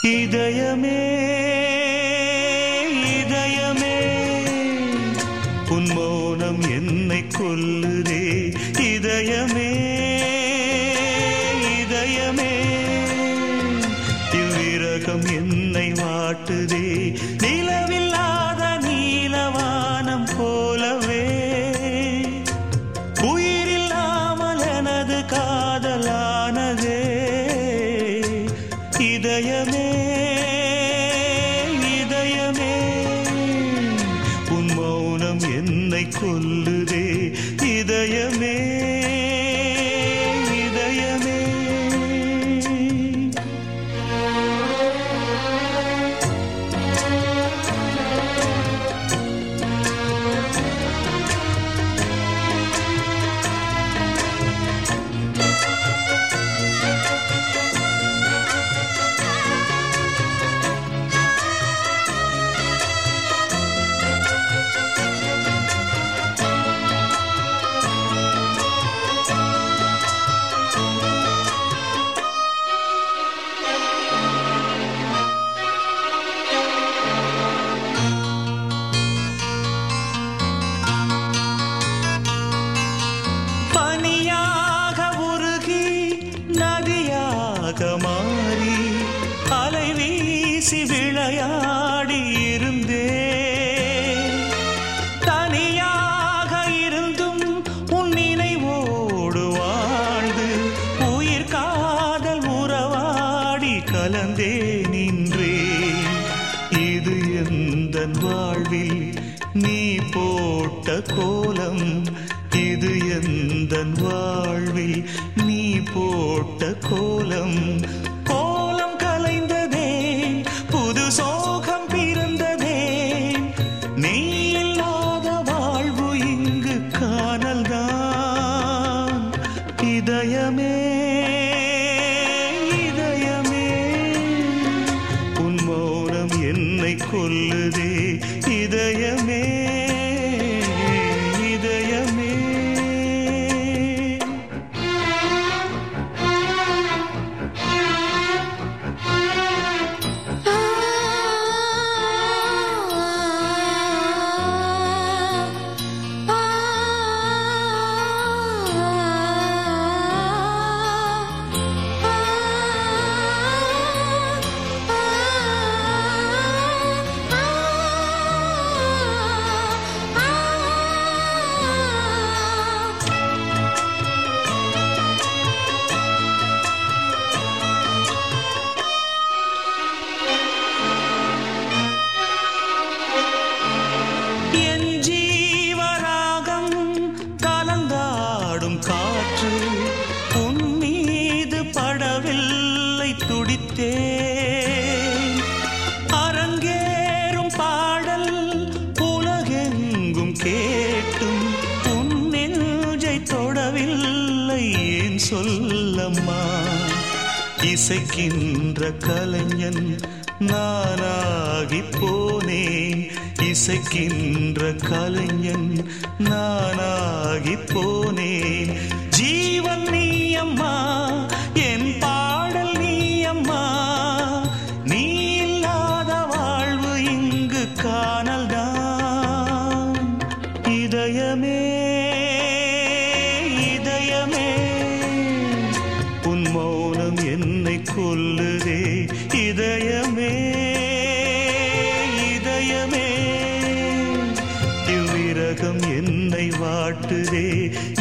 இதயமே இதயமே உன் மௌனம் என்னை கொல்லுதே இதயமே இதயமே இவ்விரகம் என்னை வாட்டுதே நிலவில்லாத நீலவானம் போலவே உயிரில்லாமல் எனது காதலானதே இதயமே இதயமே உன் மௌனம் என்னை கொல்லுதே இதயமே இதயமே பனியாக உருகி நதியாக மாறி அலை வீசி விளையாடி இருந்தே தனியாக இருந்தும் உன் நினைவோடு வாழ்ந்து உயிர் காதல் உறவாடி கலந்தே நின்றேன் இது எந்த வாழ்வில் நீ போட்ட கோலம் இது எந்த வாழ்வில் நீ போட்ட கோலம் கோலம் கலைந்ததே புது சோகம் பிறந்ததே நீ இல்லாத வாழ்வு இங்கு காணல்தான் இதயமே இதயமே உன் மௌனம் என்னை கொல்லுதே இதயமே இதயமே என் ஜீவராகம் கலந்தாடும் காற்று உன் மீது படவில்லை துடித்தே அரங்கேறும் பாடல் உலகெங்கும் கேட்டும் உன் நெஞ்சை தொடவில்லை ஏன் சொல்லம்மா இசைக்கின்ற கலைஞன் நானாகி போனேன் இசைக்கின்ற கலைஞன் நானாகி போனேன் ஜீவன் நீ அம்மா என் பாடல் நீ அம்மா நீ இல்லாத வாழ்வு இங்கு காணல்தான் இதயமே இதயமே உன் மௌனம் என்னை கொல்லுதே இதயமே இதயமே இவ்விரகம் என்னை வாட்டுதே